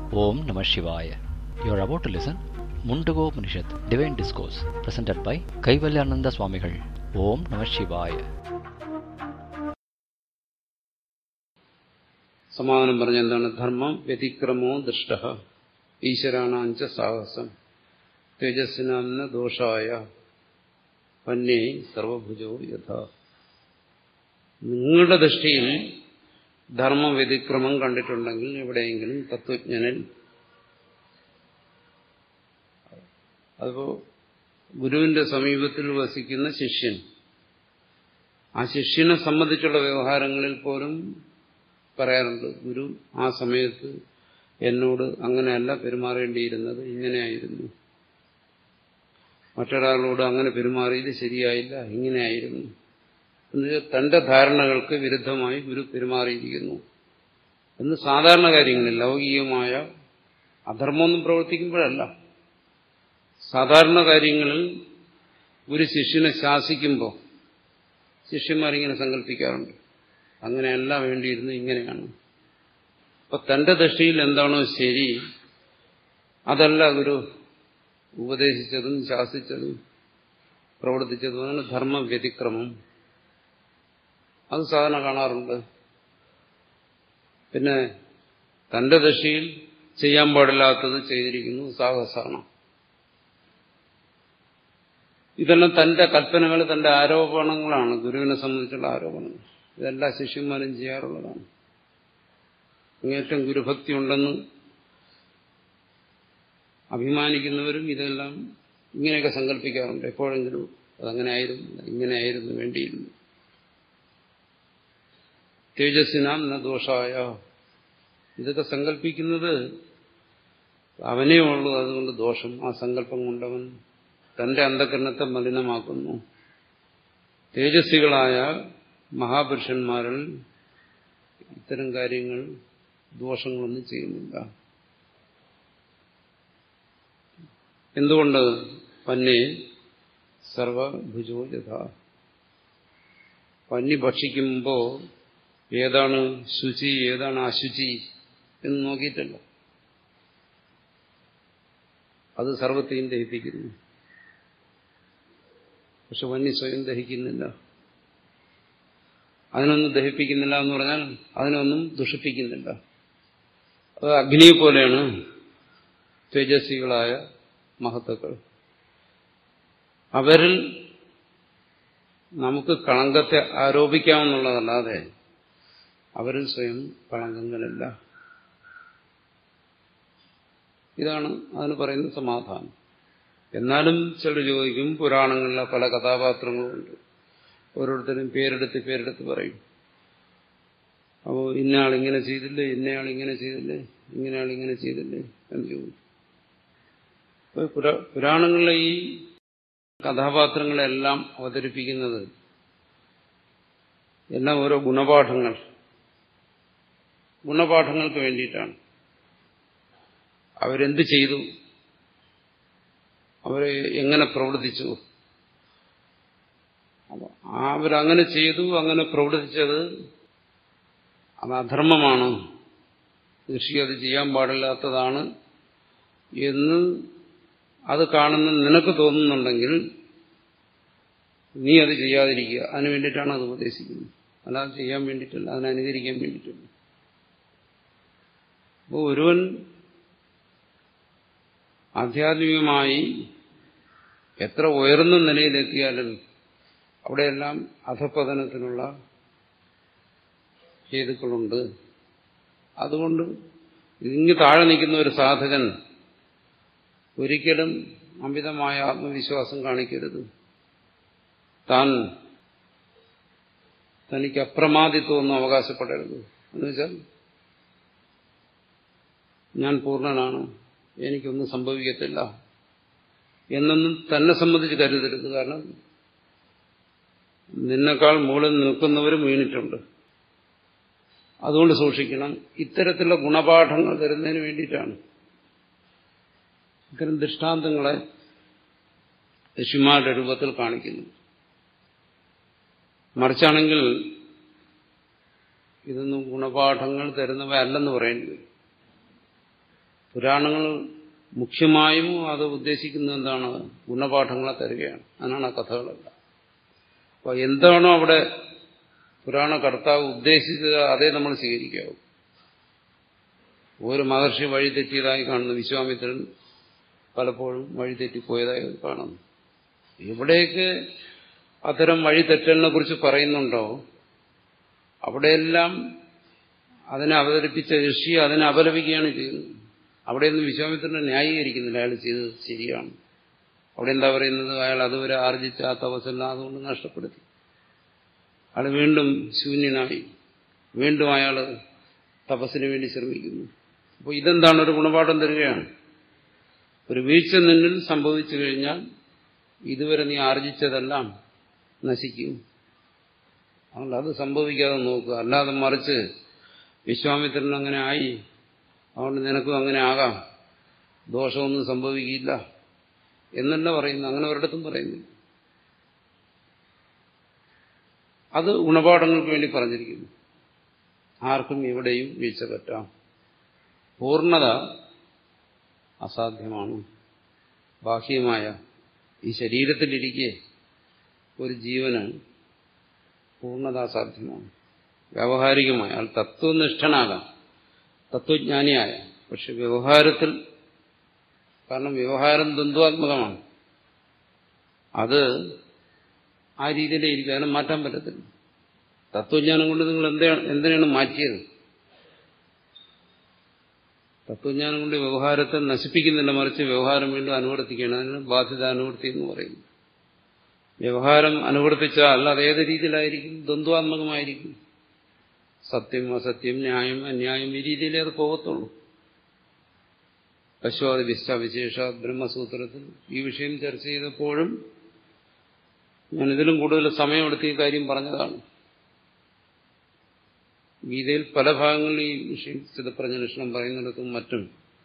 Om Namah Shivaya. You are about to listen Mundago Upanishad, Divine Discourse, presented by Kaivalyananda Swamigal. Om Namah Shivaya. സമാധാനം പറഞ്ഞ എന്താണ് ധർമ്മം വ്യതിക്രമോ ദൃഷ്ട ഈശ്വരാണാഞ്ച സാഹസം തേജസ്സിനാന്ന ദോഷായ പന്നേ സർവഭുജോ യഥ നിങ്ങളുടെ ദൃഷ്ടിയിൽ ധർമ്മ വ്യതിക്രമം കണ്ടിട്ടുണ്ടെങ്കിൽ എവിടെയെങ്കിലും തത്വജ്ഞനിൽ അതിപ്പോ ഗുരുവിന്റെ സമീപത്തിൽ വസിക്കുന്ന ശിഷ്യൻ ആ ശിഷ്യനെ സംബന്ധിച്ചുള്ള വ്യവഹാരങ്ങളിൽ പോലും പറയാറുണ്ട് ഗുരു ആ സമയത്ത് എന്നോട് അങ്ങനെയല്ല പെരുമാറേണ്ടിയിരുന്നത് ഇങ്ങനെയായിരുന്നു മറ്റൊരാളോട് അങ്ങനെ പെരുമാറിയത് ശരിയായില്ല ഇങ്ങനെയായിരുന്നു എന്നുവെച്ചാൽ തന്റെ ധാരണകൾക്ക് വിരുദ്ധമായി ഗുരു പെരുമാറിയിരിക്കുന്നു എന്ന് സാധാരണ കാര്യങ്ങളിൽ ലൗകികമായ അധർമ്മമൊന്നും പ്രവർത്തിക്കുമ്പോഴല്ല സാധാരണ കാര്യങ്ങളിൽ ഒരു ശിഷ്യനെ ശാസിക്കുമ്പോൾ ശിഷ്യന്മാരിങ്ങനെ സങ്കല്പിക്കാറുണ്ട് അങ്ങനെയല്ല വേണ്ടിയിരുന്നു ഇങ്ങനെയാണ് അപ്പൊ തന്റെ ദൃഷ്ടിയിൽ എന്താണോ ശരി അതല്ല ഗുരു ഉപദേശിച്ചതും ശാസിച്ചതും പ്രവർത്തിച്ചതുമാണ് ധർമ്മ വ്യതിക്രമം അത് സാധാരണ കാണാറുണ്ട് പിന്നെ തന്റെ ദൃഷ്ടിയിൽ ചെയ്യാൻ പാടില്ലാത്തത് ചെയ്തിരിക്കുന്നു സാഹസാണ് ഇതെല്ലാം തന്റെ കൽപ്പനകൾ തന്റെ ആരോപണങ്ങളാണ് ഗുരുവിനെ സംബന്ധിച്ചുള്ള ആരോപണങ്ങൾ ഇതെല്ലാ ശിഷ്യന്മാരും ചെയ്യാറുള്ളതാണ് അങ്ങേറ്റം ഗുരുഭക്തി ഉണ്ടെന്ന് അഭിമാനിക്കുന്നവരും ഇതെല്ലാം ഇങ്ങനെയൊക്കെ സങ്കല്പിക്കാറുണ്ട് എപ്പോഴെങ്കിലും അതങ്ങനെ ആയിരുന്നു ഇങ്ങനെയായിരുന്നു വേണ്ടിയിരുന്നു തേജസ്സിനാം ന ദോഷായ ഇതൊക്കെ സങ്കല്പിക്കുന്നത് അവനേ ഉള്ളൂ അതുകൊണ്ട് ദോഷം ആ സങ്കല്പം കൊണ്ടവൻ തന്റെ അന്ധകരണത്തെ മലിനമാക്കുന്നു തേജസ്വികളായ മഹാപുരുഷന്മാരിൽ ഇത്തരം കാര്യങ്ങൾ ദോഷങ്ങളൊന്നും ചെയ്യുന്നില്ല എന്തുകൊണ്ട് പന്നെ സർവഭുജോ യഥ പന്നി ഭക്ഷിക്കുമ്പോൾ ഏതാണ് ശുചി ഏതാണ് അശുചി എന്ന് നോക്കിയിട്ടല്ല അത് സർവത്തെയും ദഹിപ്പിക്കുന്നു പക്ഷെ വന്നി സ്വയം ദഹിക്കുന്നില്ല അതിനൊന്നും ദഹിപ്പിക്കുന്നില്ല എന്ന് പറഞ്ഞാൽ അതിനൊന്നും ദുഷിപ്പിക്കുന്നില്ല അത് അഗ്നിയെ പോലെയാണ് തേജസ്വികളായ മഹത്തുക്കൾ അവരിൽ നമുക്ക് കളങ്കത്തെ ആരോപിക്കാമെന്നുള്ളതല്ലാതെ അവരിൽ സ്വയം കളങ്കങ്ങളില്ല ഇതാണ് അതിന് പറയുന്ന സമാധാനം എന്നാലും ചിലർ ചോദിക്കും പുരാണങ്ങളിലെ പല കഥാപാത്രങ്ങളുമുണ്ട് ഓരോരുത്തരും പേരെടുത്ത് പേരെടുത്ത് പറയും അപ്പോൾ ഇന്നയാൾ ഇങ്ങനെ ചെയ്തില്ലേ ഇന്നയാൾ ഇങ്ങനെ ചെയ്തില്ലേ ഇങ്ങനെയാൾ ഇങ്ങനെ ചെയ്തില്ലേ എന്ന് ചോദിക്കും അപ്പോൾ പുരാണങ്ങളിലെ ഈ കഥാപാത്രങ്ങളെല്ലാം അവതരിപ്പിക്കുന്നത് എല്ലാം ഓരോ ഗുണപാഠങ്ങൾ ഗുണപാഠങ്ങൾക്ക് വേണ്ടിയിട്ടാണ് അവരെന്ത് ചെയ്തു അവരെ എങ്ങനെ പ്രവർത്തിച്ചു അവരങ്ങനെ ചെയ്തു അങ്ങനെ പ്രവർത്തിച്ചത് അത് അധർമ്മമാണ് കൃഷി അത് ചെയ്യാൻ പാടില്ലാത്തതാണ് എന്ന് അത് കാണുന്ന നിനക്ക് തോന്നുന്നുണ്ടെങ്കിൽ നീ അത് ചെയ്യാതിരിക്കുക അതിനു വേണ്ടിയിട്ടാണ് അത് ഉപദേശിക്കുന്നത് അല്ലാതെ ചെയ്യാൻ വേണ്ടിയിട്ടല്ല അതിനെ അനുകരിക്കാൻ വേണ്ടിയിട്ടല്ല അപ്പോൾ ഒരുവൻ ആധ്യാത്മികമായി എത്ര ഉയർന്ന നിലയിലെത്തിയാലും അവിടെയെല്ലാം അധപ്പതനത്തിനുള്ള ഹേതുക്കളുണ്ട് അതുകൊണ്ട് ഇങ്ങ് താഴെ നിൽക്കുന്ന ഒരു സാധകൻ ഒരിക്കലും അമിതമായ ആത്മവിശ്വാസം കാണിക്കരുത് താൻ തനിക്ക് അപ്രമാദിത്വമൊന്നും അവകാശപ്പെടരുത് എന്നുവെച്ചാൽ ഞാൻ പൂർണ്ണനാണ് എനിക്കൊന്നും സംഭവിക്കത്തില്ല എന്നൊന്നും തന്നെ സംബന്ധിച്ച് കരുതരുത് കാരണം നിന്നെക്കാൾ മുകളിൽ നിൽക്കുന്നവരും വീണിട്ടുണ്ട് അതുകൊണ്ട് സൂക്ഷിക്കണം ഇത്തരത്തിലുള്ള ഗുണപാഠങ്ങൾ തരുന്നതിന് വേണ്ടിയിട്ടാണ് ഇത്തരം ദൃഷ്ടാന്തങ്ങളെ ഋഷിമാരുടെ രൂപത്തിൽ കാണിക്കുന്നു മറിച്ചാണെങ്കിൽ ഇതൊന്നും ഗുണപാഠങ്ങൾ തരുന്നവയല്ലെന്ന് പറയേണ്ടി വരും പുരാണങ്ങൾ മുഖ്യമായും അത് ഉദ്ദേശിക്കുന്നത് എന്താണ് ഗുണപാഠങ്ങളെ തരികയാണ് അതിനാണ് ആ കഥകളെല്ലാം അപ്പോൾ എന്താണോ അവിടെ പുരാണ കർത്താവ് ഉദ്ദേശിച്ചത് അതേ നമ്മൾ സ്വീകരിക്കാവൂ ഒരു മഹർഷി വഴിതെറ്റിയതായി കാണുന്നു വിശ്വാമിത്രൻ പലപ്പോഴും വഴിതെറ്റിപ്പോയതായി കാണുന്നു എവിടെയൊക്കെ അത്തരം വഴിതെറ്റലിനെ കുറിച്ച് പറയുന്നുണ്ടോ അവിടെയെല്ലാം അതിനെ അവതരിപ്പിച്ച ഋഷി അതിനെ അപലപിക്കുകയാണ് ചെയ്യുന്നത് അവിടെയൊന്നും വിശ്വാമിത്രനെ ന്യായീകരിക്കുന്നില്ല അയാൾ ചെയ്തത് ശരിയാണ് അവിടെ എന്താ പറയുന്നത് അയാൾ അതുവരെ ആർജിച്ച ആ തപസ്സെല്ലാം അതുകൊണ്ട് നഷ്ടപ്പെടുത്തി അയാൾ വീണ്ടും ശൂന്യനായി വീണ്ടും അയാൾ തപസ്സിന് വേണ്ടി ശ്രമിക്കുന്നു അപ്പോൾ ഇതെന്താണ് ഒരു ഗുണപാഠം തരികയാണ് ഒരു വീഴ്ച നിന്നിൽ സംഭവിച്ചു കഴിഞ്ഞാൽ ഇതുവരെ നീ ആർജിച്ചതെല്ലാം നശിക്കും അതുകൊണ്ട് അത് സംഭവിക്കാതെ നോക്കുക അല്ലാതെ മറിച്ച് വിശ്വാമിത്രൻ അങ്ങനെ ആയി അതുകൊണ്ട് നിനക്കും അങ്ങനെ ആകാം ദോഷമൊന്നും സംഭവിക്കില്ല എന്നല്ല പറയുന്നു അങ്ങനെ ഒരിടത്തും പറയുന്നില്ല അത് ഗുണപാഠങ്ങൾക്ക് വേണ്ടി പറഞ്ഞിരിക്കുന്നു ആർക്കും എവിടെയും വീഴ്ച പറ്റാം പൂർണ്ണത അസാധ്യമാണ് ബാഹ്യമായ ഈ ശരീരത്തിലിരിക്കെ ഒരു ജീവന് പൂർണ്ണത അസാധ്യമാണ് വ്യാവഹാരികമായ അയാൾ തത്വനിഷ്ഠനാകാം തത്വജ്ഞാനിയായ പക്ഷെ വ്യവഹാരത്തിൽ കാരണം വ്യവഹാരം ദ്വന്ദ്വാത്മകമാണ് അത് ആ രീതിയിലേ ഇരിക്കും അതിനെ മാറ്റാൻ പറ്റത്തില്ല തത്വജ്ഞാനം കൊണ്ട് നിങ്ങൾ എന്താണ് എന്തിനാണ് മാറ്റിയത് തത്വജ്ഞാനം കൊണ്ട് വ്യവഹാരത്തെ നശിപ്പിക്കുന്നില്ല മറിച്ച് വ്യവഹാരം വീണ്ടും അനുവർത്തിക്കുകയാണ് അതിന് ബാധ്യത അനുവർത്തി എന്ന് പറയുന്നു വ്യവഹാരം അനുവർത്തിച്ചാൽ അത് ഏത് രീതിയിലായിരിക്കും ദ്വന്ദ്വാത്മകമായിരിക്കും സത്യം അസത്യം ന്യായം അന്യായം ഈ രീതിയിലേ അത് പോകത്തുള്ളൂ പശുവാദി വിശേഷ ബ്രഹ്മസൂത്രത്തിൽ ഈ വിഷയം ചർച്ച ചെയ്തപ്പോഴും ഞാൻ ഇതിലും കൂടുതൽ സമയമെടുത്ത് ഈ കാര്യം പറഞ്ഞതാണ് ഗീതയിൽ പല ഭാഗങ്ങളിൽ ഈ വിഷയം സ്ഥിതപ്രജലക്ഷണം പറയുന്നിടത്തും മറ്റും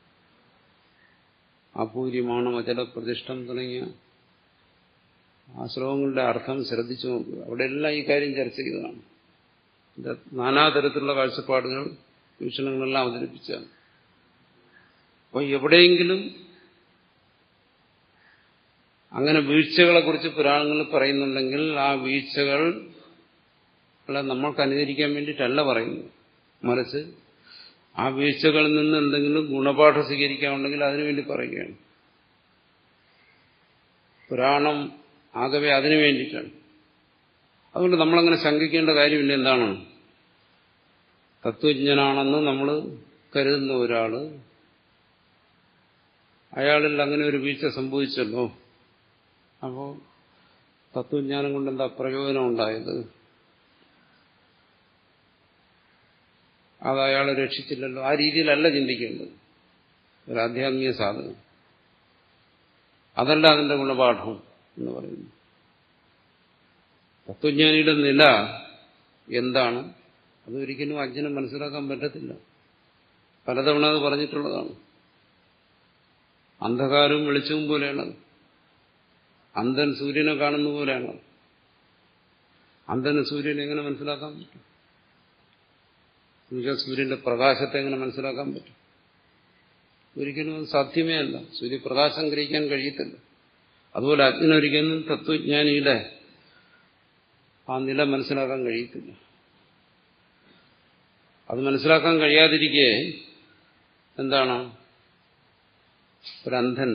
അപൂര്യമാണ് അചല പ്രതിഷ്ഠം തുടങ്ങിയ ആ ശ്ലോകങ്ങളുടെ അർത്ഥം ശ്രദ്ധിച്ചു നോക്കുക അവിടെയെല്ലാം ഈ കാര്യം ചർച്ച ചെയ്തതാണ് നാനാതരത്തിലുള്ള കാഴ്ചപ്പാടുകൾ വീക്ഷണങ്ങളെല്ലാം അവതരിപ്പിച്ചാണ് അപ്പോൾ എവിടെയെങ്കിലും അങ്ങനെ വീഴ്ചകളെ കുറിച്ച് പുരാണങ്ങളിൽ പറയുന്നുണ്ടെങ്കിൽ ആ വീഴ്ചകൾ നമ്മൾക്ക് അനുകരിക്കാൻ വേണ്ടിയിട്ടല്ല പറയുന്നത് മറിച്ച് ആ വീഴ്ചകളിൽ നിന്ന് എന്തെങ്കിലും ഗുണപാഠം സ്വീകരിക്കാനുണ്ടെങ്കിൽ അതിനുവേണ്ടി പറയുകയാണ് പുരാണം ആകവെ അതിനു വേണ്ടിയിട്ടാണ് അതുകൊണ്ട് നമ്മളങ്ങനെ ശങ്കിക്കേണ്ട കാര്യമില്ല എന്താണ് തത്വജ്ഞനാണെന്ന് നമ്മൾ കരുതുന്ന ഒരാള് അയാളിൽ അങ്ങനെ ഒരു വീഴ്ച സംഭവിച്ചല്ലോ അപ്പോൾ തത്വജ്ഞാനം കൊണ്ട് എന്താ പ്രയോജനം ഉണ്ടായത് അത് അയാളെ രക്ഷിച്ചില്ലല്ലോ ആ രീതിയിലല്ല ചിന്തിക്കേണ്ടത് ഒരു ആധ്യാത്മിക സാധനം അതല്ല അതിന്റെ ഗുണപാഠം എന്ന് പറയുന്നു തത്വജ്ഞാനിയുടെ നില എന്താണ് അതൊരിക്കലും അജ്ഞന് മനസ്സിലാക്കാൻ പറ്റത്തില്ല പലതവണ അത് പറഞ്ഞിട്ടുള്ളതാണ് അന്ധകാരവും വെളിച്ചവും പോലെയാണ് അന്ധൻ സൂര്യനെ കാണുന്ന പോലെയാണ് അന്ധന് സൂര്യനെ എങ്ങനെ മനസ്സിലാക്കാൻ പറ്റും എന്നുവെച്ചാൽ സൂര്യന്റെ പ്രകാശത്തെ എങ്ങനെ മനസ്സിലാക്കാൻ പറ്റും ഒരിക്കലും അത് സാധ്യമേ അല്ല സൂര്യപ്രകാശം ഗ്രഹിക്കാൻ കഴിയത്തില്ല അതുപോലെ അജ്ഞനൊരിക്കലും തത്വജ്ഞാനിയുടെ ആ നില മനസ്സിലാക്കാൻ കഴിയത്തില്ല അത് മനസ്സിലാക്കാൻ കഴിയാതിരിക്കെ എന്താണ് ഒരന്ധൻ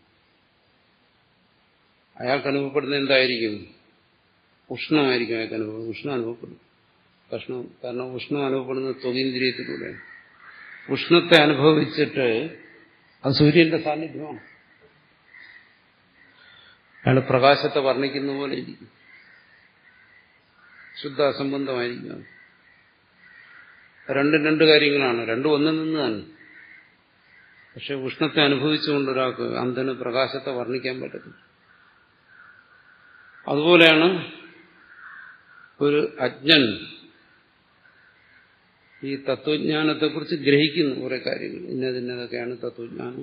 അയാൾക്ക് അനുഭവപ്പെടുന്ന എന്തായിരിക്കും ഉഷ്ണമായിരിക്കും അയാൾക്ക് അനുഭവം ഉഷ്ണം അനുഭവപ്പെടും ഉഷ്ണം കാരണം ഉഷ്ണം അനുഭവപ്പെടുന്നത് ത്വകീന്ദ്രിയത്തിലൂടെയാണ് ഉഷ്ണത്തെ അനുഭവിച്ചിട്ട് അത് സൂര്യന്റെ സാന്നിധ്യമാണ് അയാൾ പ്രകാശത്തെ വർണ്ണിക്കുന്ന പോലെ ഇരിക്കും ശുദ്ധ അസംബന്ധമായിരിക്കും രണ്ടും രണ്ട് കാര്യങ്ങളാണ് രണ്ടും ഒന്നിൽ നിന്ന് തന്നെ പക്ഷെ ഉഷ്ണത്തെ അനുഭവിച്ചുകൊണ്ട് ഒരാൾക്ക് അന്ധന് പ്രകാശത്തെ വർണ്ണിക്കാൻ പറ്റത്തില്ല അതുപോലെയാണ് ഒരു അജ്ഞൻ ഈ തത്വജ്ഞാനത്തെക്കുറിച്ച് ഗ്രഹിക്കുന്നു കുറെ കാര്യങ്ങൾ ഇന്നതിന്നതൊക്കെയാണ് തത്വജ്ഞാനം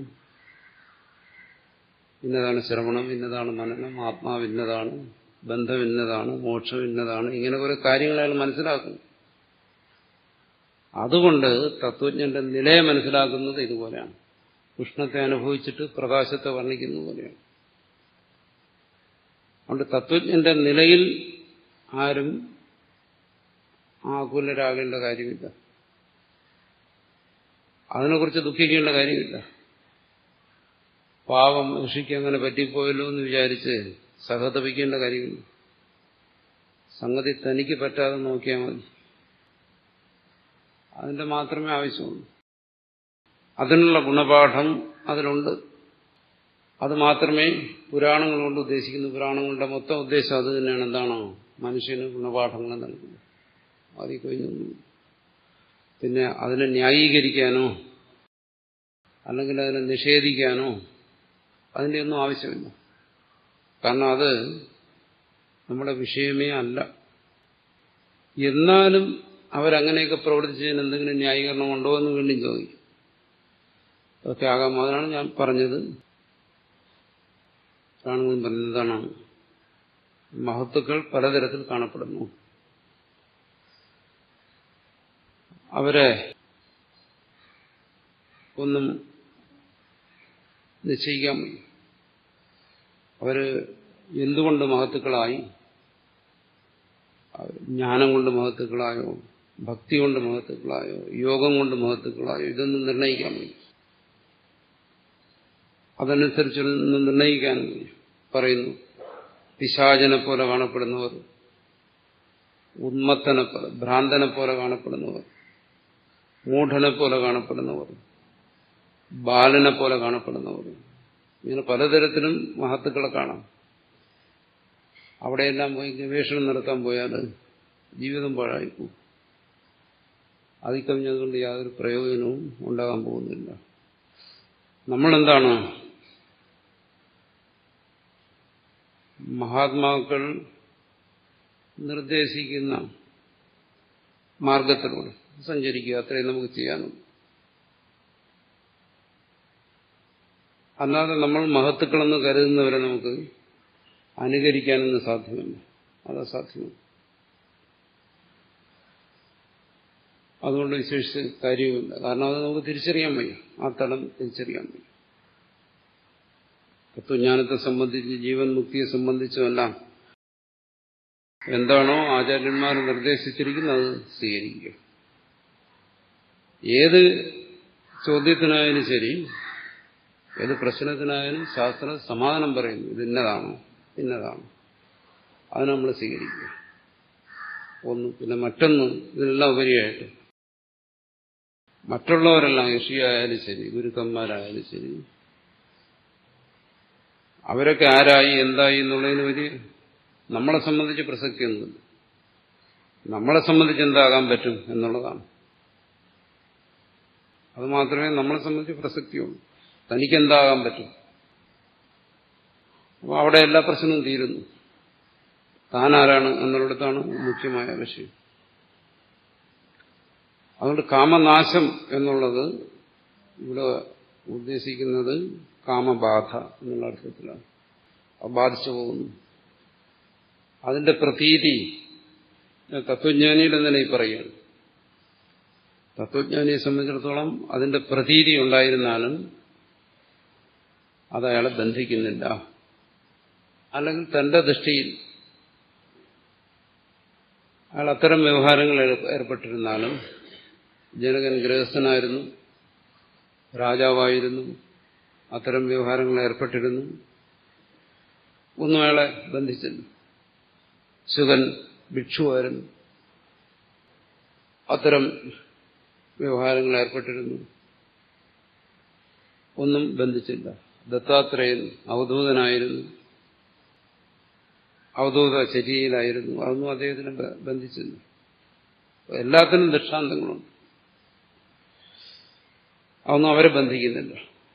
ഇന്നതാണ് ശ്രവണം ഇന്നതാണ് മനനം ആത്മാവ് ഇന്നതാണ് ബന്ധം ഇന്നതാണ് മോക്ഷം ഇന്നതാണ് ഇങ്ങനെ കുറെ കാര്യങ്ങൾ അയാൾ മനസ്സിലാക്കുന്നു അതുകൊണ്ട് തത്വജ്ഞന്റെ നിലയെ മനസ്സിലാക്കുന്നത് ഇതുപോലെയാണ് ഉഷ്ണത്തെ അനുഭവിച്ചിട്ട് പ്രകാശത്തെ വർണ്ണിക്കുന്ന പോലെയാണ് അതുകൊണ്ട് തത്വജ്ഞന്റെ നിലയിൽ ആരും ആകുലരാകേണ്ട കാര്യമില്ല അതിനെക്കുറിച്ച് ദുഃഖിക്കേണ്ട കാര്യമില്ല പാവം ഋഷിക്ക് അങ്ങനെ പറ്റിപ്പോയല്ലോ എന്ന് വിചാരിച്ച് സഹതപിക്കേണ്ട കാര്യമില്ല സംഗതി തനിക്ക് പറ്റാതെ നോക്കിയാൽ മതി അതിന്റെ മാത്രമേ ആവശ്യമുള്ളൂ അതിനുള്ള ഗുണപാഠം അതിലുണ്ട് അത് മാത്രമേ പുരാണങ്ങൾ കൊണ്ട് ഉദ്ദേശിക്കുന്നു പുരാണങ്ങളുടെ മൊത്തം ഉദ്ദേശം അത് തന്നെയാണ് എന്താണോ മനുഷ്യന് ഗുണപാഠങ്ങൾ നൽകുന്നത് അതിൽ കഴിഞ്ഞൊന്നും പിന്നെ അതിനെ ന്യായീകരിക്കാനോ അല്ലെങ്കിൽ അതിനെ നിഷേധിക്കാനോ അതിൻ്റെ ഒന്നും ആവശ്യമില്ല കാരണം അത് നമ്മുടെ വിഷയമേ അല്ല എന്നാലും അവരങ്ങനെയൊക്കെ പ്രവർത്തിച്ചതിന് എന്തെങ്കിലും ന്യായീകരണം ഉണ്ടോ എന്ന് വീണ്ടും ചോദിക്കും അതൊക്കെ ആകാം അതിനാണ് ഞാൻ പറഞ്ഞത് കാണുന്നതും പറഞ്ഞത് എന്താണ് മഹത്തുക്കൾ പലതരത്തിൽ കാണപ്പെടുന്നു അവരെ ഒന്നും നിശ്ചയിക്കാൻ വയ്യ അവര് എന്തുകൊണ്ട് മഹത്തുക്കളായി ജ്ഞാനം കൊണ്ട് മഹത്തുക്കളായോ ഭക്തി കൊണ്ട് മഹത്തുക്കളായോ യോഗം കൊണ്ട് മഹത്തുക്കളായോ ഇതൊന്നും നിർണ്ണയിക്കാൻ വയ്യ അതനുസരിച്ചൊന്നും നിർണ്ണയിക്കാൻ പറയുന്നു പിശാചനെ പോലെ കാണപ്പെടുന്നവർ ഉന്മത്തനെ പോലെ ഭ്രാന്തനെ പോലെ കാണപ്പെടുന്നവർ മൂഢനെ പോലെ കാണപ്പെടുന്നവർ ബാലനെ പോലെ കാണപ്പെടുന്നവർ ഇങ്ങനെ പലതരത്തിലും മഹത്തുക്കളെ കാണാം അവിടെയെല്ലാം പോയി ഗവേഷണം നടത്താൻ പോയാൽ ജീവിതം പാഴായിപ്പോവും അതിൽ കവിഞ്ഞതുകൊണ്ട് യാതൊരു പ്രയോജനവും ഉണ്ടാകാൻ പോകുന്നില്ല നമ്മളെന്താണ് മഹാത്മാക്കൾ നിർദ്ദേശിക്കുന്ന മാർഗത്തിലൂടെ സഞ്ചരിക്കുക അത്രയും നമുക്ക് ചെയ്യാനും അല്ലാതെ നമ്മൾ മഹത്തുക്കളെന്ന് കരുതുന്നവരെ നമുക്ക് അനുകരിക്കാനൊന്നും സാധ്യമല്ല അത് അസാധ്യമാണ് അതുകൊണ്ട് വിശേഷിച്ച് കാര്യവുമില്ല കാരണം അത് നമുക്ക് തിരിച്ചറിയാൻ വയ്യ ആ തലം തിരിച്ചറിയാൻ വയ്യ തത്വജ്ഞാനത്തെ സംബന്ധിച്ച് ജീവൻ മുക്തിയെ സംബന്ധിച്ചുമെല്ലാം എന്താണോ ആചാര്യന്മാർ നിർദ്ദേശിച്ചിരിക്കുന്നത് അത് സ്വീകരിക്കുക ഏത് ചോദ്യത്തിനായാലും ശരി ഏത് പ്രശ്നത്തിനായാലും ശാസ്ത്ര സമാധാനം പറയുന്നു ഇത് ഇന്നതാണോ ഇന്നതാണ് അത് നമ്മൾ സ്വീകരിക്കുക ഒന്ന് പിന്നെ മറ്റൊന്ന് ഇതിനെല്ലാം ഉപരിയായിട്ട് മറ്റുള്ളവരെല്ലാം ഋഷിയായാലും ശരി ഗുരുക്കന്മാരായാലും ശരി അവരൊക്കെ ആരായി എന്തായി എന്നുള്ളതിന് വലിയ നമ്മളെ സംബന്ധിച്ച് പ്രസക്തിയൊന്നുമില്ല നമ്മളെ സംബന്ധിച്ച് എന്താകാൻ പറ്റും എന്നുള്ളതാണ് അത് മാത്രമേ നമ്മളെ സംബന്ധിച്ച് പ്രസക്തിയുള്ളൂ തനിക്കെന്താകാൻ പറ്റും അപ്പോൾ അവിടെ എല്ലാ പ്രശ്നവും തീരുന്നു താനാരാണ് എന്നുള്ളിടത്താണ് മുഖ്യമായ വിഷയം അതുകൊണ്ട് കാമനാശം എന്നുള്ളത് ഇവിടെ ഉദ്ദേശിക്കുന്നത് കാമബാധ എന്നുള്ള അർത്ഥത്തിലാണ് അത് ബാധിച്ചു പോകുന്നു അതിന്റെ പ്രതീതി തത്വജ്ഞാനിയുടെ നിലയിൽ പറയുകയാണ് തത്വജ്ഞാനിയെ സംബന്ധിച്ചിടത്തോളം അതിന്റെ പ്രതീതി ഉണ്ടായിരുന്നാലും അത് അയാളെ ബന്ധിക്കുന്നില്ല അല്ലെങ്കിൽ തന്റെ ദൃഷ്ടിയിൽ അയാൾ അത്തരം വ്യവഹാരങ്ങൾ ഏർപ്പെട്ടിരുന്നാലും ജനകൻ ഗൃഹസ്ഥനായിരുന്നു രാജാവായിരുന്നു അത്തരം വ്യവഹാരങ്ങൾ ഏർപ്പെട്ടിരുന്നു ഒന്നും അയാളെ ബന്ധിച്ചില്ല ശുഗൻ ഭിക്ഷുവായിരുന്നു അത്തരം വ്യവഹാരങ്ങൾ ഏർപ്പെട്ടിരുന്നു ഒന്നും ബന്ധിച്ചില്ല ദത്താത്രേയൻ അവധൂതനായിരുന്നു അവധൂത ചര്യയിലായിരുന്നു അതൊന്നും അദ്ദേഹത്തിന് ബന്ധിച്ചില്ല എല്ലാത്തിനും ദൃഷ്ടാന്തങ്ങളുണ്ട് അതൊന്നും അവരെ ബന്ധിക്കുന്നില്ല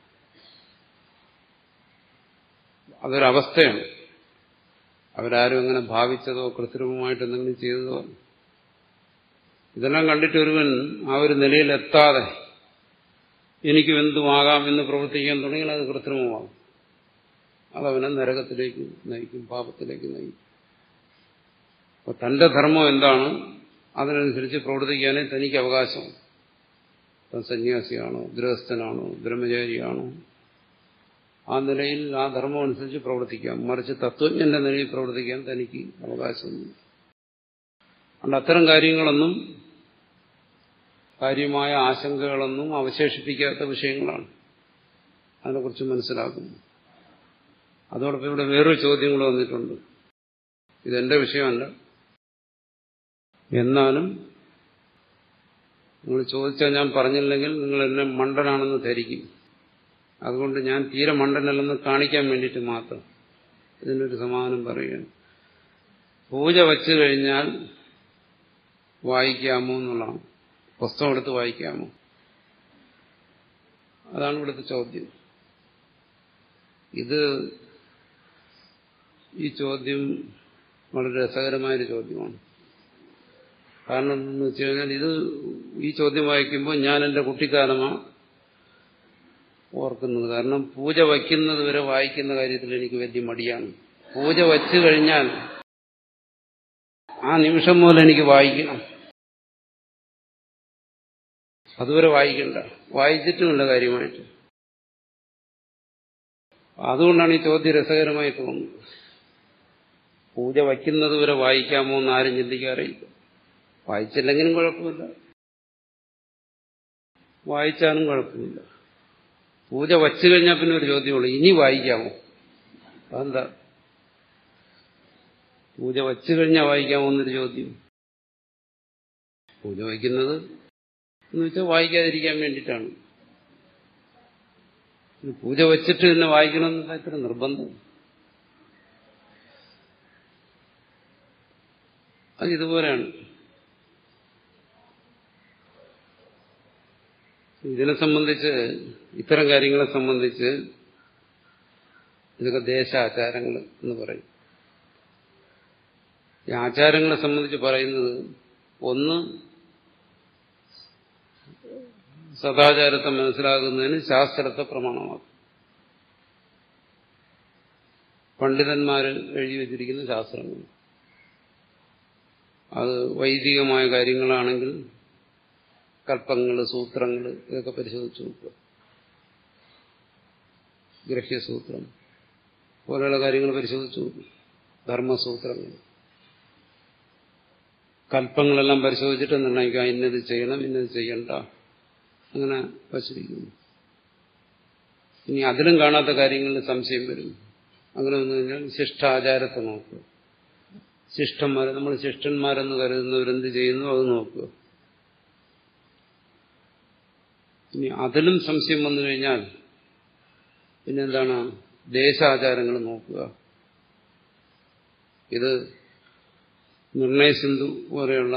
അതൊരവസ്ഥയാണ് അവരാരും അങ്ങനെ ഭാവിച്ചതോ കൃത്രിമമായിട്ട് എന്തെങ്കിലും ചെയ്തതോ ഇതെല്ലാം കണ്ടിട്ട് ഒരുവൻ ആ ഒരു നിലയിലെത്താതെ എനിക്കും എന്തുമാകാം എന്ന് പ്രവർത്തിക്കാൻ തുടങ്ങിയാൽ അത് കൃത്രിമമാകും അതവനെ നരകത്തിലേക്ക് നയിക്കും പാപത്തിലേക്ക് നയിക്കും അപ്പൊ തന്റെ ധർമ്മം എന്താണ് അതിനനുസരിച്ച് പ്രവർത്തിക്കാനേ തനിക്ക് അവകാശം താൻ സന്യാസിയാണോ ഗൃഹസ്ഥനാണോ ബ്രഹ്മചാരിയാണോ ആ നിലയിൽ ആ ധർമ്മം അനുസരിച്ച് പ്രവർത്തിക്കാം മറിച്ച് തത്വജ്ഞന്റെ നിലയിൽ പ്രവർത്തിക്കാൻ തനിക്ക് അവകാശമൊന്നും അതുകൊണ്ട് അത്തരം കാര്യങ്ങളൊന്നും കാര്യമായ ആശങ്കകളൊന്നും അവശേഷിപ്പിക്കാത്ത വിഷയങ്ങളാണ് അതിനെക്കുറിച്ച് മനസ്സിലാക്കുന്നു അതോടൊപ്പം ഇവിടെ വേറൊരു ചോദ്യം കൂടെ വന്നിട്ടുണ്ട് ഇതെന്റെ വിഷയമല്ല എന്നാലും നിങ്ങൾ ചോദിച്ചാൽ ഞാൻ പറഞ്ഞില്ലെങ്കിൽ നിങ്ങൾ എന്നെ മണ്ടനാണെന്ന് ധരിക്കും അതുകൊണ്ട് ഞാൻ തീരെ മണ്ടനല്ലെന്ന് കാണിക്കാൻ വേണ്ടിയിട്ട് മാത്രം ഇതിനൊരു സമാധാനം പറയുകയാണ് പൂജ വച്ചു കഴിഞ്ഞാൽ വായിക്കാമോ എന്നുള്ളതാണ് പുസ്തകം എടുത്ത് വായിക്കാമോ അതാണ് ഇവിടുത്തെ ചോദ്യം ഇത് ഈ ചോദ്യം വളരെ രസകരമായൊരു ചോദ്യമാണ് കാരണം എന്ന് വെച്ച് കഴിഞ്ഞാൽ ഇത് ഈ ചോദ്യം വായിക്കുമ്പോൾ ഞാൻ എൻ്റെ കുട്ടിക്കാലമാണ് ഓർക്കുന്നത് കാരണം പൂജ വയ്ക്കുന്നത് വരെ വായിക്കുന്ന കാര്യത്തിൽ എനിക്ക് വലിയ മടിയാണ് പൂജ വച്ചു കഴിഞ്ഞാൽ ആ നിമിഷം മുതൽ എനിക്ക് വായിക്കണം അതുവരെ വായിക്കണ്ട വായിച്ചിട്ടുമില്ല കാര്യമായിട്ട് അതുകൊണ്ടാണ് ഈ ചോദ്യം രസകരമായി തോന്നുന്നത് പൂജ വയ്ക്കുന്നത് വരെ വായിക്കാമോ എന്ന് ആരും ചിന്തിക്കാറില്ല വായിച്ചില്ലെങ്കിലും കുഴപ്പമില്ല വായിച്ചാലും കുഴപ്പമില്ല പൂജ വച്ചു കഴിഞ്ഞാൽ പിന്നെ ഒരു ചോദ്യമുള്ളൂ ഇനി വായിക്കാമോ അതെന്താ പൂജ വച്ചു കഴിഞ്ഞാൽ വായിക്കാമോ എന്നൊരു ചോദ്യം പൂജ വയ്ക്കുന്നത് എന്ന് വെച്ചാൽ വായിക്കാതിരിക്കാൻ വേണ്ടിയിട്ടാണ് പൂജ വച്ചിട്ട് തന്നെ വായിക്കണമെന്ന് ഇത്ര നിർബന്ധം അത് ഇതുപോലെയാണ് ഇതിനെ സംബന്ധിച്ച് ഇത്തരം കാര്യങ്ങളെ സംബന്ധിച്ച് ഇതൊക്കെ ദേശാചാരങ്ങൾ എന്ന് പറയും ഈ ആചാരങ്ങളെ സംബന്ധിച്ച് പറയുന്നത് ഒന്ന് സദാചാരത്തെ മനസ്സിലാകുന്നതിന് ശാസ്ത്രത്തെ പ്രമാണമാക്കും പണ്ഡിതന്മാർ എഴുതി വച്ചിരിക്കുന്ന ശാസ്ത്രങ്ങൾ അത് വൈദികമായ കാര്യങ്ങളാണെങ്കിൽ കൽപ്പങ്ങൾ സൂത്രങ്ങൾ ഇതൊക്കെ പരിശോധിച്ച് നോക്കുക ഗ്രഹ്യസൂത്രം പോലെയുള്ള കാര്യങ്ങൾ പരിശോധിച്ച് നോക്കും ധർമ്മസൂത്രങ്ങൾ കൽപ്പങ്ങളെല്ലാം പരിശോധിച്ചിട്ട് നിർണ്ണയിക്കാം ഇന്നത് ചെയ്യണം ഇന്നത് ചെയ്യണ്ട അങ്ങനെ വച്ചിരിക്കുന്നു ഇനി അതിലും കാണാത്ത കാര്യങ്ങളിൽ സംശയം വരും അങ്ങനെ വന്നു കഴിഞ്ഞാൽ ശിഷ്ടാചാരത്തെ നോക്കുക ശിഷ്ടന്മാരെ നമ്മൾ ശിഷ്ടന്മാരെന്ന് കരുതുന്നവരെന്ത് ചെയ്യുന്നു അത് നോക്കുക ഇനി അതിലും സംശയം വന്നു കഴിഞ്ഞാൽ പിന്നെന്താണ് ദേശാചാരങ്ങൾ നോക്കുക ഇത് നിർണയസിന്ധു പോലെയുള്ള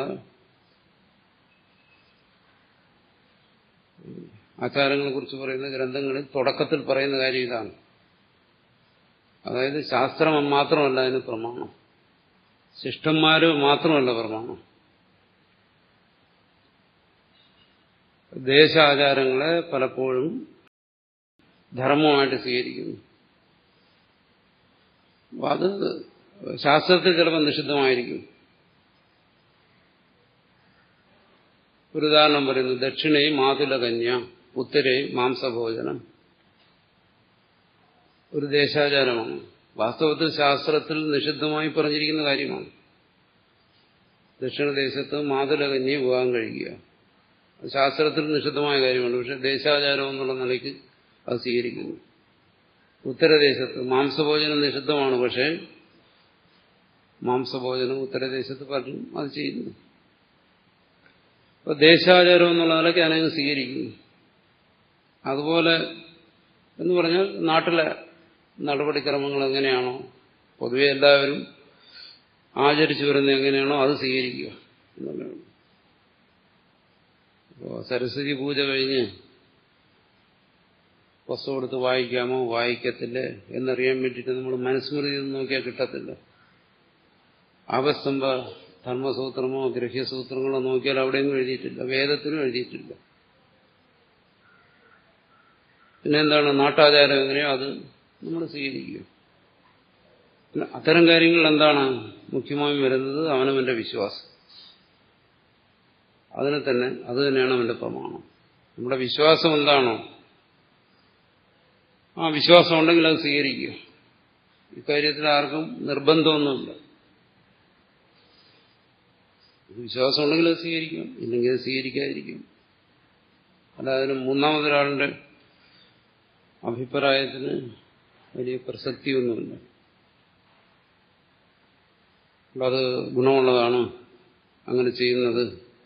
ആചാരങ്ങളെ കുറിച്ച് പറയുന്ന ഗ്രന്ഥങ്ങളിൽ തുടക്കത്തിൽ പറയുന്ന കാര്യം ഇതാണ് അതായത് ശാസ്ത്രം മാത്രമല്ല അതിന് പ്രമാണം ശിഷ്ടന്മാര് മാത്രമല്ല പ്രമാണം ദേശാചാരങ്ങളെ പലപ്പോഴും ധർമ്മമായിട്ട് സ്വീകരിക്കുന്നു അത് ശാസ്ത്രത്തിൽ ചിലപ്പോൾ നിഷിദ്ധമായിരിക്കും ഒരു ഉദാഹരണം പറയുന്നു ദക്ഷിണയും മാതുലകന്യ ഉത്തരയും മാംസഭോജനം ഒരു ദേശാചാരമാണ് വാസ്തവത്തിൽ ശാസ്ത്രത്തിൽ നിഷിദ്ധമായി പറഞ്ഞിരിക്കുന്ന കാര്യമാണ് ദക്ഷിണദേശത്ത് മാതുലകന്യെ വിവാഹം കഴിക്കുക ശാസ്ത്രത്തിൽ നിഷിദ്ധമായ കാര്യമാണ് പക്ഷെ ദേശാചാരം എന്നുള്ള നിലയ്ക്ക് അത് സ്വീകരിക്കുന്നു ഉത്തരദേശത്ത് മാംസഭോജനം നിഷിദ്ധമാണ് പക്ഷേ മാംസഭോജനം ഉത്തരദേശത്ത് പലരും അത് ചെയ്യുന്നു അപ്പോൾ ദേശാചാരം എന്നുള്ള നിലയ്ക്ക് അതിനെ സ്വീകരിക്കുന്നു അതുപോലെ എന്ന് പറഞ്ഞാൽ നാട്ടിലെ നടപടിക്രമങ്ങൾ എങ്ങനെയാണോ പൊതുവെ എല്ലാവരും ആചരിച്ചു വരുന്നത് എങ്ങനെയാണോ അത് സ്വീകരിക്കുക എന്നുള്ളതാണ് അപ്പോൾ സരസ്വതി പൂജ കഴിഞ്ഞ് പുസ്തകം കൊടുത്ത് വായിക്കാമോ വായിക്കത്തില്ലേ എന്നറിയാൻ വേണ്ടിയിട്ട് നമ്മൾ മനുസ്മൃതി നോക്കിയാൽ കിട്ടത്തില്ല ആപസ്തംഭ ധർമ്മസൂത്രമോ ഗ്രഹ്യസൂത്രങ്ങളോ നോക്കിയാൽ അവിടെയൊന്നും എഴുതിയിട്ടില്ല വേദത്തിനും എഴുതിയിട്ടില്ല പിന്നെ എന്താണ് നാട്ടാചാരം എങ്ങനെയോ അത് നമ്മൾ സ്വീകരിക്കുക പിന്നെ അത്തരം കാര്യങ്ങൾ എന്താണ് മുഖ്യമായും വരുന്നത് അവനവന്റെ വിശ്വാസം അതിനെ തന്നെ അത് തന്നെയാണ് അവന്റെ പ്രമാണം നമ്മുടെ വിശ്വാസം എന്താണോ ആ വിശ്വാസം ഉണ്ടെങ്കിൽ അത് സ്വീകരിക്കുക ഇക്കാര്യത്തിൽ ആർക്കും നിർബന്ധമൊന്നുമില്ല വിശ്വാസം ഉണ്ടെങ്കിൽ അത് സ്വീകരിക്കും ഇല്ലെങ്കിൽ അത് സ്വീകരിക്കാതിരിക്കും അല്ല അതിന് മൂന്നാമതൊരാളുടെ അഭിപ്രായത്തിന് വലിയ പ്രസക്തിയൊന്നുമില്ല അത് ഗുണമുള്ളതാണ് അങ്ങനെ ചെയ്യുന്നത്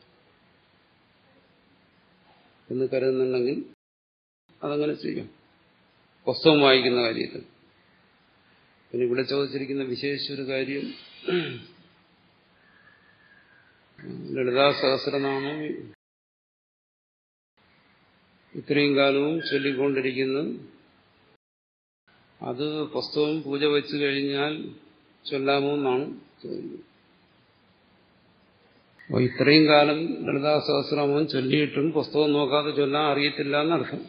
എന്ന് കരുതുന്നുണ്ടെങ്കിൽ അതങ്ങനെ ചെയ്യും പുസ്തകം വായിക്കുന്ന കാര്യത്തിൽ പിന്നെ ഇവിടെ ചോദിച്ചിരിക്കുന്ന വിശേഷിച്ചൊരു കാര്യം ലളിതാ സഹസ്രനാമം ഇത്രയും കാലവും ചൊല്ലിക്കൊണ്ടിരിക്കുന്നു അത് പുസ്തകം പൂജ വെച്ചു കഴിഞ്ഞാൽ ചൊല്ലാമോ എന്നാണ് ചോദിക്കുന്നത് അപ്പോൾ ഇത്രയും കാലം ലളിതാ സഹസ്രനാമം ചൊല്ലിയിട്ടും പുസ്തകം നോക്കാതെ ചൊല്ലാൻ അറിയത്തില്ല എന്നർത്ഥം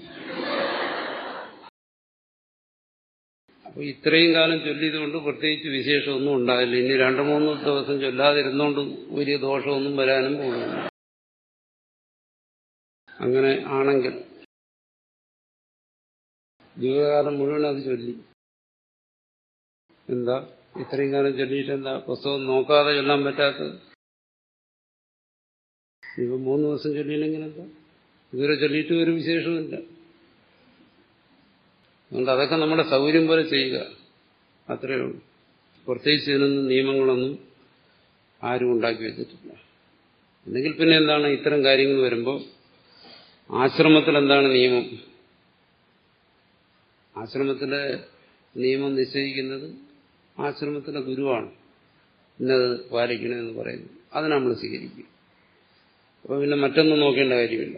അപ്പോൾ ഇത്രയും കാലം ചൊല്ലിയതുകൊണ്ട് പ്രത്യേകിച്ച് വിശേഷമൊന്നും ഉണ്ടായില്ല ഇനി രണ്ടു മൂന്ന് ദിവസം ചൊല്ലാതിരുന്നുകൊണ്ട് വലിയ ദോഷമൊന്നും വരാനും പോകുന്നില്ല അങ്ങനെ ആണെങ്കിൽ ജീവിതകാലം മുഴുവൻ അത് ചൊല്ലി എന്താ ഇത്രയും കാലം ചൊല്ലിയിട്ട് എന്താ പുസ്തകം നോക്കാതെ ചൊല്ലാൻ പറ്റാത്തത് ഇപ്പൊ മൂന്ന് ദിവസം ചൊല്ലിയില്ലെങ്കിൽ എന്താ ഇതുവരെ ചൊല്ലിയിട്ട് ഒരു വിശേഷമില്ല അതുകൊണ്ട് അതൊക്കെ നമ്മുടെ സൗകര്യം പോലെ ചെയ്യുക അത്രയേ ഉള്ളൂ പ്രത്യേകിച്ച് ഇതിനൊന്നും നിയമങ്ങളൊന്നും ആരും ഉണ്ടാക്കി വെച്ചിട്ടില്ല അല്ലെങ്കിൽ പിന്നെ എന്താണ് ഇത്തരം കാര്യങ്ങൾ വരുമ്പോൾ ആശ്രമത്തിൽ എന്താണ് നിയമം ആശ്രമത്തിലെ നിയമം നിശ്ചയിക്കുന്നത് ആശ്രമത്തിലെ ഗുരുവാണ് ഇന്നത് പാലിക്കണമെന്ന് പറയുന്നു അത് നമ്മൾ സ്വീകരിക്കും അപ്പോൾ പിന്നെ മറ്റൊന്നും നോക്കേണ്ട കാര്യമില്ല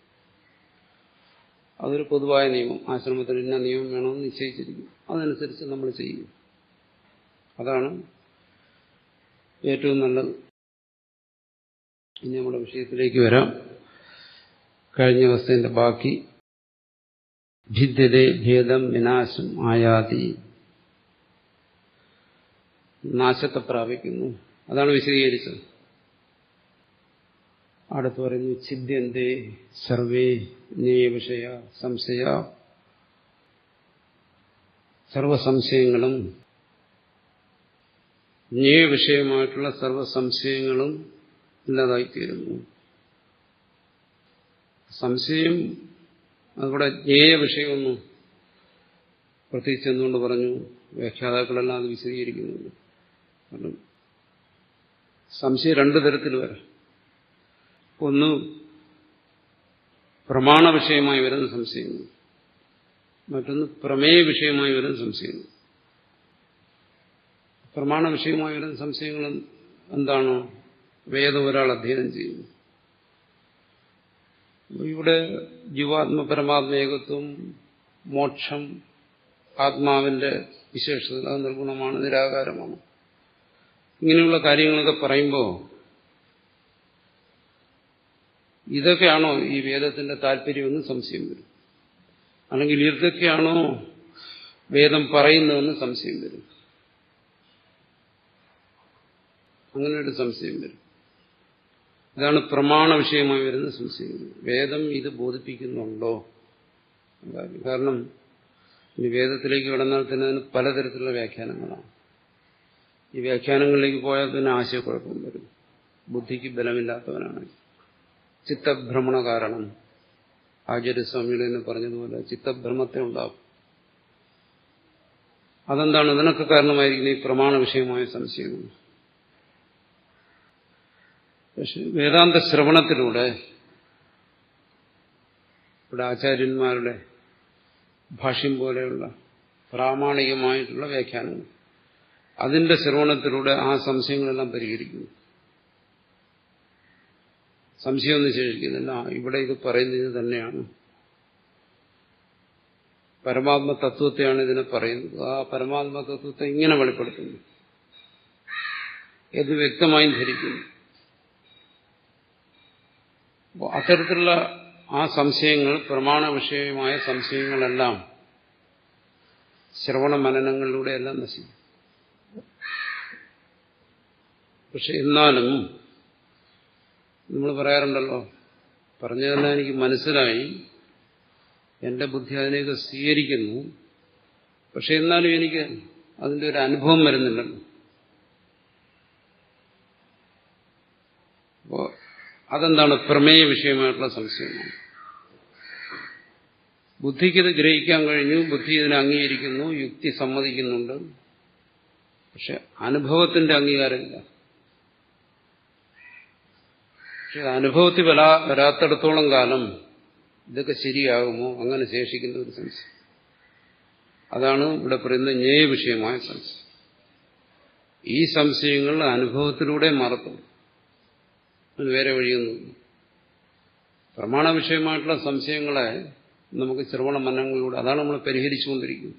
അതൊരു പൊതുവായ നിയമം ആശ്രമത്തിൽ ഇന്ന നിയമം വേണമെന്ന് നിശ്ചയിച്ചിരിക്കും അതനുസരിച്ച് നമ്മൾ ചെയ്യും അതാണ് ഏറ്റവും നല്ലത് ഇനി നമ്മുടെ വിഷയത്തിലേക്ക് വരാം കഴിഞ്ഞ അവസ്ഥയുടെ ബാക്കി ഭിദ്യതേ ഭേദം വിനാശം ആയാതി നാശത്തെ പ്രാപിക്കുന്നു അതാണ് വിശദീകരിച്ചത് അടുത്ത് പറയുന്നു ഛിദ്യന്തേ സർവേ വിഷയ സംശയ സർവസംശയങ്ങളും വിഷയമായിട്ടുള്ള സർവസംശയങ്ങളും ഇല്ലാതായിത്തീരുന്നു സംശയം അതുകൂടെ ജ്ഞേയ വിഷയമൊന്നും പ്രത്യേകിച്ച് എന്തുകൊണ്ട് പറഞ്ഞു വ്യാഖ്യാതാക്കളെല്ലാം അത് വിശദീകരിക്കുന്നുണ്ട് കാരണം സംശയം രണ്ടു തരത്തിൽ വരാം ഒന്ന് പ്രമാണ വിഷയമായി വരുന്ന സംശയങ്ങൾ മറ്റൊന്ന് പ്രമേയ വിഷയമായി വരുന്ന സംശയങ്ങൾ പ്രമാണ വിഷയമായി വരുന്ന സംശയങ്ങൾ എന്താണ് വേദം ഒരാൾ അധ്യയനം ചെയ്യുന്നു ഇവിടെ ജീവാത്മ പരമാത്മ ഏകത്വം മോക്ഷം ആത്മാവിന്റെ വിശേഷത അത് നിർഗുണമാണ് നിരാകാരമാണ് ഇങ്ങനെയുള്ള കാര്യങ്ങളൊക്കെ പറയുമ്പോൾ ഇതൊക്കെയാണോ ഈ വേദത്തിന്റെ താല്പര്യമെന്ന് സംശയം വരും അല്ലെങ്കിൽ ഇതൊക്കെയാണോ വേദം പറയുന്നതെന്ന് സംശയം വരും അങ്ങനെ ഒരു സംശയം വരും ഇതാണ് പ്രമാണ വിഷയമായി വരുന്ന സംശയം വേദം ഇത് ബോധിപ്പിക്കുന്നുണ്ടോ കാരണം ഇനി വേദത്തിലേക്ക് കടന്നാൽ തന്നെ അതിന് പലതരത്തിലുള്ള വ്യാഖ്യാനങ്ങളാണ് ഈ വ്യാഖ്യാനങ്ങളിലേക്ക് പോയാൽ തന്നെ ആശയക്കുഴപ്പം വരും ബുദ്ധിക്ക് ബലമില്ലാത്തവനാണ് ചിത്തഭ്രമണ കാരണം ആചാര്യസ്വാമിയുടെ തന്നെ പറഞ്ഞതുപോലെ ചിത്തഭ്രമത്തെ ഉണ്ടാകും അതെന്താണ് ഇതിനൊക്കെ കാരണമായിരിക്കുന്ന ഈ പ്രമാണ വിഷയമായ സംശയങ്ങൾ പക്ഷെ വേദാന്ത ശ്രവണത്തിലൂടെ ഇവിടെ ആചാര്യന്മാരുടെ ഭാഷ്യം പോലെയുള്ള പ്രാമാണികമായിട്ടുള്ള വ്യാഖ്യാനങ്ങൾ അതിന്റെ ശ്രവണത്തിലൂടെ ആ സംശയങ്ങളെല്ലാം പരിഹരിക്കുന്നു സംശയമൊന്നും ശേഷിക്കുന്നില്ല ഇവിടെ ഇത് പറയുന്നത് ഇത് തന്നെയാണ് പരമാത്മ തത്വത്തെയാണ് ഇതിനെ പറയുന്നത് ആ പരമാത്മ തത്വത്തെ ഇങ്ങനെ വെളിപ്പെടുത്തുന്നു ഇത് വ്യക്തമായും ധരിക്കുന്നു അത്തരത്തിലുള്ള ആ സംശയങ്ങൾ പ്രമാണ വിഷയമായ സംശയങ്ങളെല്ലാം ശ്രവണ മനനങ്ങളിലൂടെ എല്ലാം നശിക്കും പക്ഷെ എന്നാലും നമ്മൾ പറയാറുണ്ടല്ലോ പറഞ്ഞതെല്ലാം എനിക്ക് മനസ്സിലായി എന്റെ ബുദ്ധി അതിനെയൊക്കെ സ്വീകരിക്കുന്നു പക്ഷെ എന്നാലും എനിക്ക് അതിന്റെ ഒരു അനുഭവം വരുന്നില്ലല്ലോ അപ്പോ അതെന്താണ് പ്രമേയ വിഷയമായിട്ടുള്ള സംശയമാണ് ബുദ്ധിക്കിത് ഗ്രഹിക്കാൻ കഴിഞ്ഞു ബുദ്ധി ഇതിനെ അംഗീകരിക്കുന്നു യുക്തി സമ്മതിക്കുന്നുണ്ട് പക്ഷെ അനുഭവത്തിന്റെ അംഗീകാരമില്ല പക്ഷെ അനുഭവത്തിൽ വരാ വരാത്തിടത്തോളം കാലം ഇതൊക്കെ ശരിയാകുമോ അങ്ങനെ ശേഷിക്കുന്ന ഒരു സംശയം അതാണ് ഇവിടെ പറയുന്ന ജ്ഞേയ വിഷയമായ സംശയം ഈ സംശയങ്ങൾ അനുഭവത്തിലൂടെ മാറത്തും അതിന് വേറെ വഴിയൊന്നുമില്ല പ്രമാണ വിഷയമായിട്ടുള്ള സംശയങ്ങളെ നമുക്ക് ശ്രവണ മനങ്ങളിലൂടെ അതാണ് നമ്മൾ പരിഹരിച്ചുകൊണ്ടിരിക്കുന്നത്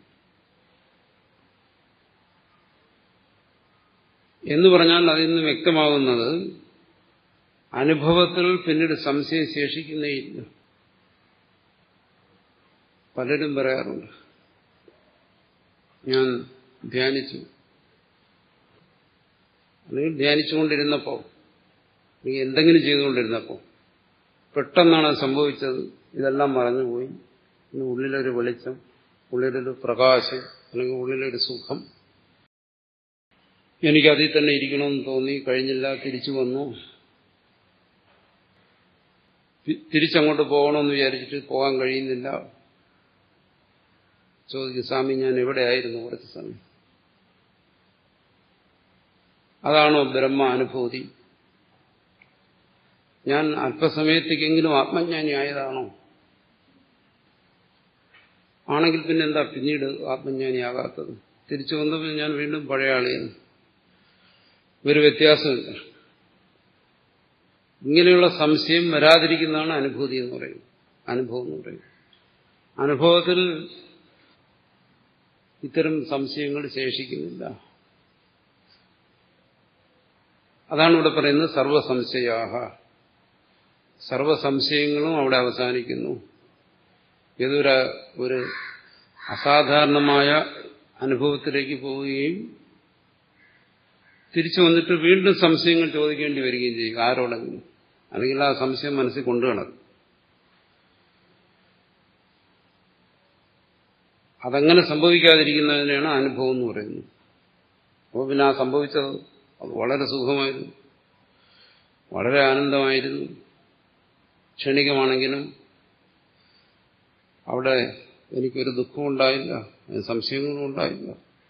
എന്ന് പറഞ്ഞാൽ അതിൽ നിന്ന് വ്യക്തമാകുന്നത് അനുഭവത്തിൽ പിന്നീട് സംശയം ശേഷിക്കുന്നേയില്ല പലരും പറയാറുണ്ട് ഞാൻ ധ്യാനിച്ചു അല്ലെങ്കിൽ ധ്യാനിച്ചുകൊണ്ടിരുന്നപ്പോൾ അല്ലെങ്കിൽ എന്തെങ്കിലും ചെയ്തുകൊണ്ടിരുന്നപ്പോൾ പെട്ടെന്നാണ് സംഭവിച്ചത് ഇതെല്ലാം മറഞ്ഞുപോയി ഇന്ന് ഉള്ളിലൊരു വെളിച്ചം ഉള്ളിലൊരു പ്രകാശം അല്ലെങ്കിൽ ഉള്ളിലൊരു സുഖം എനിക്ക് അതിൽ തന്നെ ഇരിക്കണമെന്ന് തോന്നി കഴിഞ്ഞില്ല തിരിച്ചു വന്നു തിരിച്ചങ്ങോട്ട് പോകണമെന്ന് വിചാരിച്ചിട്ട് പോകാൻ കഴിയുന്നില്ല ചോദിക്കും സ്വാമി ഞാൻ എവിടെയായിരുന്നു കുറച്ച് സമയം അതാണോ ബ്രഹ്മ അനുഭൂതി ഞാൻ അല്പസമയത്തേക്കെങ്കിലും ആത്മജ്ഞാനി ആയതാണോ ആണെങ്കിൽ പിന്നെ എന്താ പിന്നീട് ആത്മജ്ഞാനിയാകാത്തത് തിരിച്ചു വന്നപ്പോൾ ഞാൻ വീണ്ടും പഴയ ആളെയാണ് ഒരു വ്യത്യാസമില്ല ഇങ്ങനെയുള്ള സംശയം വരാതിരിക്കുന്നതാണ് അനുഭൂതി എന്ന് പറയുന്നത് അനുഭവം എന്ന് പറയുന്നത് അനുഭവത്തിൽ ഇത്തരം സംശയങ്ങൾ ശേഷിക്കുന്നില്ല അതാണ് ഇവിടെ പറയുന്നത് സർവസംശയാഹ സർവസംശയങ്ങളും അവിടെ അവസാനിക്കുന്നു ഏതൊരു ഒരു അസാധാരണമായ അനുഭവത്തിലേക്ക് പോവുകയും തിരിച്ചു വന്നിട്ട് വീണ്ടും സംശയങ്ങൾ ചോദിക്കേണ്ടി വരികയും ചെയ്യും ആരോടെങ്കിലും അല്ലെങ്കിൽ ആ സംശയം മനസ്സിൽ കൊണ്ടു നടക്കും അതങ്ങനെ സംഭവിക്കാതിരിക്കുന്നതിനെയാണ് അനുഭവം എന്ന് പറയുന്നത് അപ്പോൾ പിന്നെ ആ സംഭവിച്ചത് അത് വളരെ സുഖമായിരുന്നു വളരെ ആനന്ദമായിരുന്നു ക്ഷണികമാണെങ്കിലും അവിടെ എനിക്കൊരു ദുഃഖം ഉണ്ടായില്ല സംശയങ്ങളും ഉണ്ടായില്ല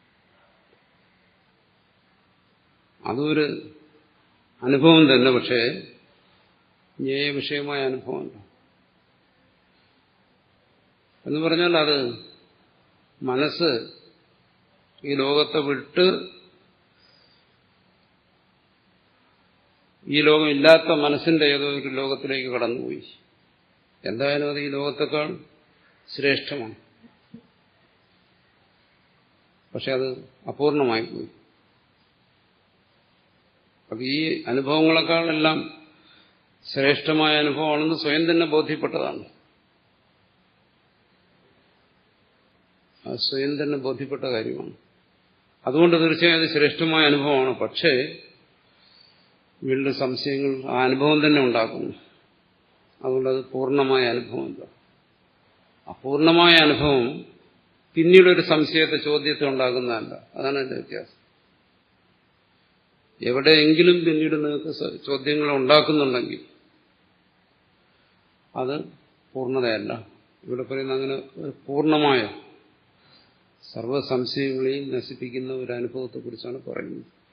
അതൊരു അനുഭവം തന്നെ പക്ഷേ ജ്ഞേയ വിഷയമായ അനുഭവമല്ല എന്ന് പറഞ്ഞാൽ അത് മനസ്സ് ഈ ലോകത്തെ വിട്ട് ഈ ലോകം ഇല്ലാത്ത മനസ്സിന്റെ ഏതോ ഒരു ലോകത്തിലേക്ക് കടന്നുപോയി എന്തായാലും അത് ഈ ലോകത്തെക്കാൾ ശ്രേഷ്ഠമാണ് പക്ഷെ അത് അപൂർണമായി പോയി അപ്പൊ ഈ അനുഭവങ്ങളെക്കാളെല്ലാം ശ്രേഷ്ഠമായ അനുഭവമാണെന്ന് സ്വയം തന്നെ ബോധ്യപ്പെട്ടതാണ് അത് സ്വയം തന്നെ ബോധ്യപ്പെട്ട കാര്യമാണ് അതുകൊണ്ട് തീർച്ചയായും അത് ശ്രേഷ്ഠമായ അനുഭവമാണ് പക്ഷേ വീണ്ടും സംശയങ്ങൾ ആ അനുഭവം തന്നെ ഉണ്ടാക്കുന്നു അതുകൊണ്ട് അത് പൂർണ്ണമായ അനുഭവമല്ല അപൂർണമായ അനുഭവം പിന്നീടൊരു സംശയത്തെ ചോദ്യത്തെ ഉണ്ടാക്കുന്നതല്ല അതാണ് എന്റെ വ്യത്യാസം എവിടെയെങ്കിലും പിന്നീട് നിങ്ങൾക്ക് ചോദ്യങ്ങൾ ഉണ്ടാക്കുന്നുണ്ടെങ്കിൽ അത് പൂർണ്ണതയല്ല ഇവിടെ പറയുന്ന അങ്ങനെ ഒരു പൂർണ്ണമായ സർവ്വസംശയങ്ങളെയും നശിപ്പിക്കുന്ന ഒരു അനുഭവത്തെക്കുറിച്ചാണ് പറയുന്നത്